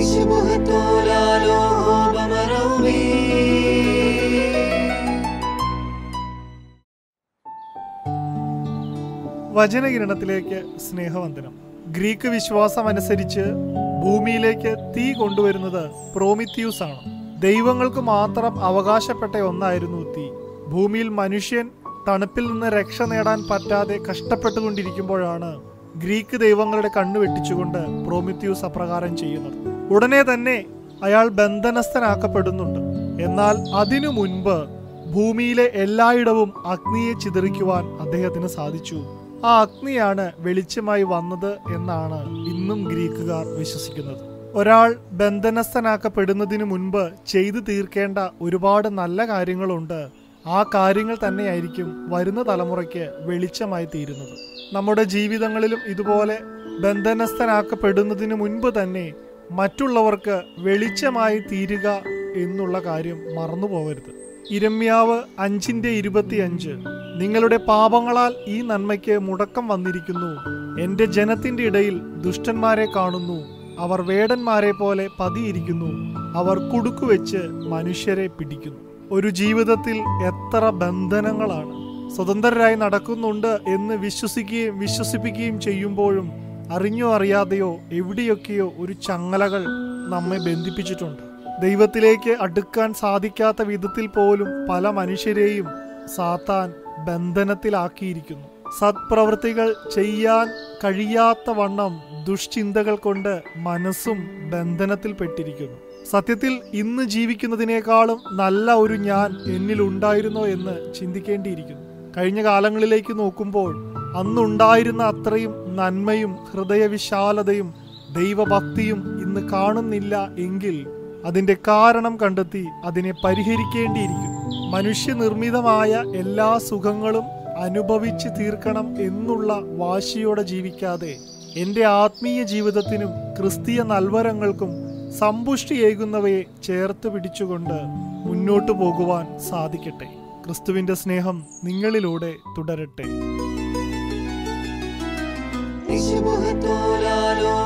വചനകിരണത്തിലേക്ക് സ്നേഹവന്ദനം ഗ്രീക്ക് വിശ്വാസം അനുസരിച്ച് ഭൂമിയിലേക്ക് തീ കൊണ്ടുവരുന്നത് പ്രോമിത്യൂസ് ആണ് ദൈവങ്ങൾക്ക് മാത്രം അവകാശപ്പെട്ട ഒന്നായിരുന്നു തീ ഭൂമിയിൽ മനുഷ്യൻ തണുപ്പിൽ നിന്ന് രക്ഷ നേടാൻ പറ്റാതെ കഷ്ടപ്പെട്ടുകൊണ്ടിരിക്കുമ്പോഴാണ് ഗ്രീക്ക് ദൈവങ്ങളുടെ കണ്ണു വെട്ടിച്ചുകൊണ്ട് പ്രോമിത്യൂസ് അപ്രകാരം ചെയ്യുന്നത് ഉടനെ തന്നെ അയാൾ ബന്ധനസ്ഥനാക്കപ്പെടുന്നുണ്ട് എന്നാൽ അതിനു മുൻപ് ഭൂമിയിലെ എല്ലായിടവും അഗ്നിയെ ചിതറിക്കുവാൻ അദ്ദേഹത്തിന് സാധിച്ചു ആ അഗ്നിയാണ് വെളിച്ചമായി വന്നത് എന്നാണ് ഇന്നും ഗ്രീക്കുകാർ വിശ്വസിക്കുന്നത് ഒരാൾ ബന്ധനസ്ഥനാക്കപ്പെടുന്നതിന് മുൻപ് ചെയ്തു തീർക്കേണ്ട ഒരുപാട് നല്ല കാര്യങ്ങളുണ്ട് ആ കാര്യങ്ങൾ തന്നെയായിരിക്കും വരുന്ന തലമുറയ്ക്ക് വെളിച്ചമായി തീരുന്നത് നമ്മുടെ ജീവിതങ്ങളിലും ഇതുപോലെ ബന്ധനസ്ഥനാക്കപ്പെടുന്നതിന് മുൻപ് തന്നെ മറ്റുള്ളവർക്ക് വെളിച്ചമായി തീരുക എന്നുള്ള കാര്യം മറന്നു പോകരുത് ഇരമ്യാവ് അഞ്ചിന്റെ ഇരുപത്തിയഞ്ച് നിങ്ങളുടെ പാപങ്ങളാൽ ഈ നന്മയ്ക്ക് മുടക്കം വന്നിരിക്കുന്നു എന്റെ ജനത്തിന്റെ ഇടയിൽ ദുഷ്ടന്മാരെ കാണുന്നു അവർ വേടന്മാരെ പോലെ പതിയിരിക്കുന്നു അവർ കുടുക്കുവെച്ച് മനുഷ്യരെ പിടിക്കുന്നു ഒരു ജീവിതത്തിൽ എത്ര ബന്ധനങ്ങളാണ് സ്വതന്ത്രരായി നടക്കുന്നുണ്ട് എന്ന് വിശ്വസിക്കുകയും വിശ്വസിപ്പിക്കുകയും ചെയ്യുമ്പോഴും അറിഞ്ഞോ അറിയാതെയോ എവിടെയൊക്കെയോ ഒരു ചങ്ങലകൾ നമ്മെ ബന്ധിപ്പിച്ചിട്ടുണ്ട് ദൈവത്തിലേക്ക് അടുക്കാൻ സാധിക്കാത്ത വിധത്തിൽ പോലും പല മനുഷ്യരെയും സാത്താൻ ബന്ധനത്തിലാക്കിയിരിക്കുന്നു സത്പ്രവൃത്തികൾ ചെയ്യാൻ കഴിയാത്ത വണ്ണം ദുഷ്ചിന്തകൾ കൊണ്ട് മനസ്സും ബന്ധനത്തിൽപ്പെട്ടിരിക്കുന്നു സത്യത്തിൽ ഇന്ന് ജീവിക്കുന്നതിനേക്കാളും നല്ല ഒരു ഞാൻ എന്നിൽ ഉണ്ടായിരുന്നോ എന്ന് ചിന്തിക്കേണ്ടിയിരിക്കുന്നു കഴിഞ്ഞ കാലങ്ങളിലേക്ക് നോക്കുമ്പോൾ അന്നുണ്ടായിരുന്ന അത്രയും നന്മയും ഹൃദയവിശാലതയും ദൈവഭക്തിയും ഇന്ന് കാണുന്നില്ല എങ്കിൽ അതിന്റെ കാരണം കണ്ടെത്തി അതിനെ പരിഹരിക്കേണ്ടിയിരിക്കുന്നു മനുഷ്യനിർമ്മിതമായ എല്ലാ സുഖങ്ങളും അനുഭവിച്ച് തീർക്കണം എന്നുള്ള വാശിയോടെ ജീവിക്കാതെ എൻ്റെ ആത്മീയ ജീവിതത്തിനും ക്രിസ്തീയ നൽവരങ്ങൾക്കും സമ്പുഷ്ടിയേകുന്നവയെ ചേർത്ത് പിടിച്ചുകൊണ്ട് മുന്നോട്ടു പോകുവാൻ സാധിക്കട്ടെ ക്രിസ്തുവിന്റെ സ്നേഹം നിങ്ങളിലൂടെ തുടരട്ടെ شبهت لا